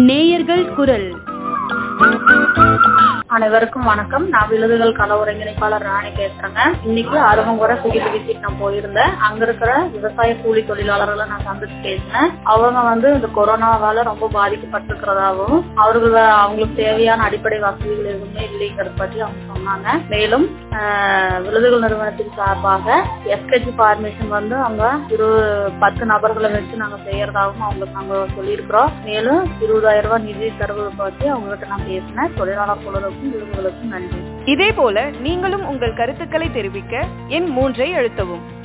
நேயர்கள் குரல் அனைவருக்கும் வணக்கம் நான் விழுதுகள் கள ஒருங்கிணைப்பாளர் ராணி பேசுறேங்க இன்னைக்கு அருகங்குறை குடிக்கு விசிட் நான் போயிருந்தேன் அங்க இருக்கிற விவசாய கூலி தொழிலாளர்களை நான் சந்திச்சு பேசினேன் அவங்க வந்து இந்த கொரோனாவால ரொம்ப பாதிக்கப்பட்டிருக்கிறதாகவும் அவர்கள் அவங்களுக்கு தேவையான அடிப்படை வசதிகள் எதுவுமே இல்லைங்கிறத பற்றி அவங்க சொன்னாங்க மேலும் ஆஹ், விழுதுகள் நிறுவனத்தின் சார்பாக எஸ்கெச் ஃபார்மேஷன் வந்து அவங்க இரு பத்து நபர்களை வச்சு நாங்க செய்யறதாகவும் அவங்களுக்கு நாங்க சொல்லியிருக்கிறோம் மேலும் இருபதாயிரம் ரூபாய் நிதி தருவதை பற்றி அவங்க கிட்ட நான் பேசினேன் தொழிலாளர் குழுவுக்கும் விருதுகளுக்கும் நன்றி இதே போல நீங்களும் உங்கள் கருத்துக்களை தெரிவிக்க எண் மூன்றை அழுத்தவும்